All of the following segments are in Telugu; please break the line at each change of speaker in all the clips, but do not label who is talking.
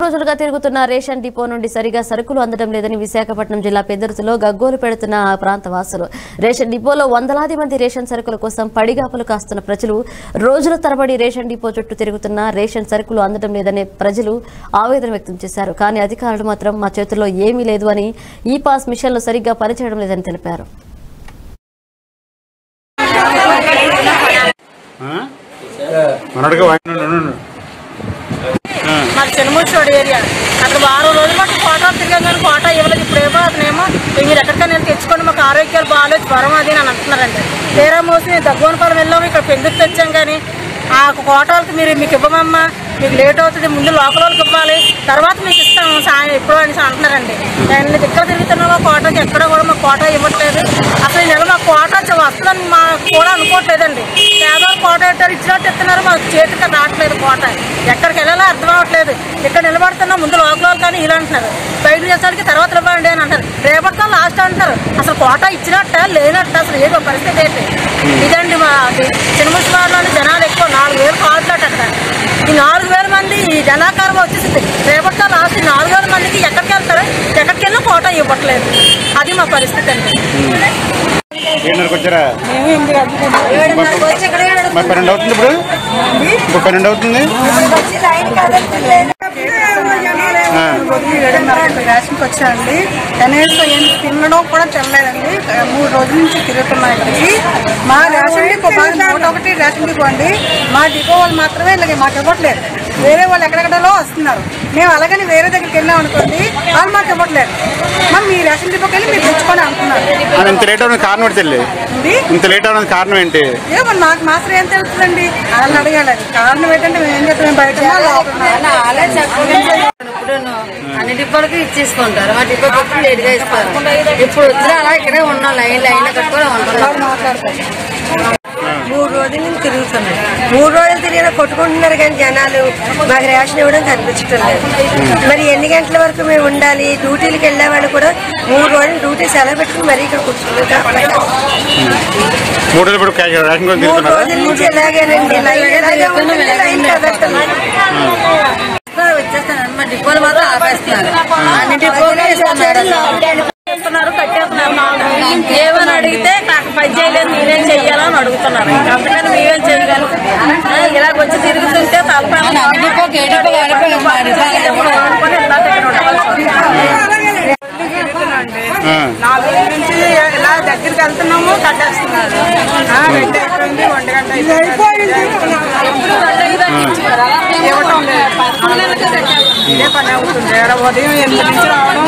రోజులుగా తిరుగుతున్న రేషన్ డిపో నుండి సరిగా సరుకులు అందడం లేదని విశాఖపట్నం జిల్లా పెద్దరుతులో గగ్గోలు పెడుతున్న ఆ ప్రాంత వాసులు రేషన్ డిపోలో వందలాది మంది రేషన్ సరుకుల కోసం పడిగాపులు కాస్తున్న ప్రజలు రోజుల తరబడి రేషన్ డిపో చుట్టూ తిరుగుతున్న రేషన్ సరుకులు అందడం లేదనే ప్రజలు ఆవేదన వ్యక్తం చేశారు కానీ అధికారులు మాత్రం మా చేతుల్లో ఏమీ లేదు అని ఈ పాస్ మిషన్లు సరిగ్గా పనిచేయడం లేదని తెలిపారు
మనడుగా వాడినాడు
మాది చిన్నమూర్చోడు ఏరియా అక్కడ వారం రోజులు మాకు కోటా తిరిగాం కానీ కోటా ఇవ్వలేదు ఇప్పుడు ఏమో అతనేమో మీరు ఎక్కడికైనా వెళ్ళి తెచ్చుకోండి మాకు ఆరోగ్యాలు బాగాలేదు జ్వరం అది అని అంటున్నారండి తీరా మోసి దగ్గువనపురం వెళ్ళాము ఇక్కడ పెందుకు తెచ్చాం కానీ ఆ కోటాలకు మీరు మీకు ఇవ్వమమ్మా మీకు లేట్ అవుతుంది ముందు లోకల్ వాళ్ళకి ఇవ్వాలి తర్వాత మీకు ఇస్తాము సాయం ఎప్పుడు అనేసి అంటున్నారండి నేను దిక్కలు తిరుగుతున్నామా కోటాకి ఎక్కడ కూడా మాకు కోటా ఇవ్వట్లేదు అసలు ఈ నెల మా కోటా చ- వస్తుందని మా కూడా అనుకోవట్లేదండి పేదవాళ్ళు కోట పెట్టారు ఇచ్చినట్టు ఇస్తున్నారు మాకు చేతికి రావట్లేదు కోట ఎక్కడికి వెళ్ళాలో అర్థం అవ్వట్లేదు ఇక్కడ నిలబడుతున్నా ముందు లోకల్ వాళ్ళు కానీ ఇలా అంటున్నారు బయట చేసరికి తర్వాత ఇవ్వండి అని అంటారు రేపటితో లాస్ట్ అంటారు అసలు కోట ఇచ్చినట్ట లేనట్ట అసలు ఏదో పరిస్థితి ఏంటి ఇదండి మా చిన్నముసలాలోని జనాలు ఎక్కువ నాలుగు వేలు కావట్లేదు అక్కడ ఈ నాలుగు వేల మంది ఈ జనాకారం వచ్చేసింది రేపటితో లాస్ట్ ఈ నాలుగు వేల మందికి ఎక్కడికి వెళ్తారు ఎక్కడికి వెళ్ళినా కోట ఇవ్వట్లేదు అది మా పరిస్థితి అండి
ఏడున్నరకు వచ్చారా మరి పన్నెండు అవుతుంది ఇప్పుడు ఇప్పుడు పన్నెండు అవుతుంది ఆ.
రేషన్కి వచ్చానండి కనీసం ఏం తినడం కూడా తినలేదండి మూడు రోజుల నుంచి తిరుగుతున్నాం ఇక్కడికి మా రేషన్ డిపో మాది నూట ఒకటి రేషన్ డిపో అండి మా డిపో వాళ్ళు మాత్రమే ఇలాగే మాకు ఇవ్వట్లేదు వేరే వాళ్ళు ఎక్కడెక్కడలో వస్తున్నారు మేము అలాగని వేరే దగ్గరికి వెళ్ళాం అనుకోండి వాళ్ళు మాకు ఇవ్వట్లేదు మరి మీ రేషన్ డిపోకి వెళ్ళి మీరు తెచ్చుకొని అంటున్నారు
అది ఇంత లేట్ అవడానికి కారణం ఏంటి చెల్లి
ఉంది
ఇంత లేట్ అవడానికి కారణం ఏంటి
ఏమో మరి నాకు మాత్రం ఏం తెలుస్తుందండి వాళ్ళని అడగాలి అది కారణం ఏంటంటే మేము ఏం చేస్తాం బయట ఉన్నాం, లోపల ఉన్నాం.
ఇప్పుడు అన్ని డిపోలకి ఇచ్చేసుకుంటారు మా డిపో కొట్టి లేట్గా ఇస్తారు ఇప్పుడు వచ్చినా అలా ఇక్కడే ఉన్నాం లైన్ లైన్ కట్టుకొని ఉంటున్నాం
మూడు రోజుల నుంచి తిరుగుతున్నాం మూడు రోజులు తిరిగినా కొట్టుకుంటున్నారు కానీ జనాలు మాకు రేషన్ ఇవ్వడం కనిపించడం లేదు మరి ఎన్ని గంటల వరకు మేము ఉండాలి డ్యూటీలకు వెళ్ళే వాళ్ళు కూడా మూడు రోజులు డ్యూటీ సెలవు పెట్టుకుని మరీ ఇక్కడ కూర్చుంటారు
మూడు రోజులు ఇప్పుడు క్యాష్ రేషన్ కోసం
మూడు
తిరుగుతున్నారా
రోజుల నుంచి ఇలాగేనండి లైన్ ఇలాగే ఉంటుంది, లైన్ కదట్టలేదు.
వచ్చేస్తాను మా డిపోలు మాత్రం ఆపేస్తున్నారు అన్ని డిపోలు ఇస్తున్నారు
చేస్తున్నారు కట్టేస్తున్నారు ఏమని అడిగితే నాకు పని చేయలేదు మీరేం చెయ్యాలని అడుగుతున్నారు ఇంకా అందుకని మేమేం చేయగలం ఆ, ఇలాగ వచ్చి తిరుగుతుంటే తలపైన
అన్ని డిపోకి ఏ డిపో ఆడిపోయాం మా డిపో
అనుకొని ఇలా దగ్గర ఉండవలసి
ఆ.
నాలుగు రోజుల నుంచి ఇలా దగ్గరికి వెళ్తున్నాము కట్టేస్తున్నారు ఆ, రెండు అయిపోయింది ఒంటి గంట అయిపోయింది ఎప్పుడు రెండు ఐదు దాకా ఇచ్చారు. ఇవ్వటం లేదు ఇదే పని అవుతుంది ఇక్కడ ఉదయం ఎనిమిది నుంచి రావడం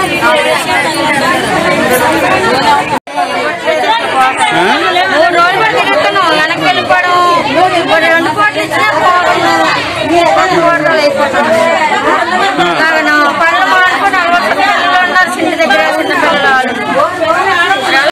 మూడు రోజులు పట్టి తిరుగుతున్నాం వెనక్కి వెళ్ళిపోవడం ఇప్పుడు రెండు కోట్లు ఇచ్చినా పోవడం రెండు కోట్లు అయిపోతుంది అలాగను పనులు మాడుకొని అలవాటు పిల్లలు ఉన్నారు చిన్న దగ్గర చిన్న పిల్లలు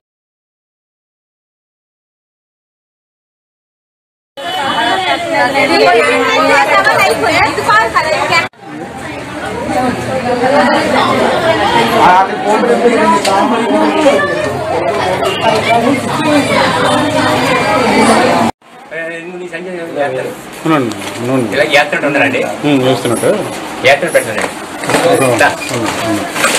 అవునండి అవునండి
ఇలా యాత్ర ఉంటారండి
ఉమ్, చేస్తున్నట్టు
యాత్ర పెట్టండి
అవును, అవును.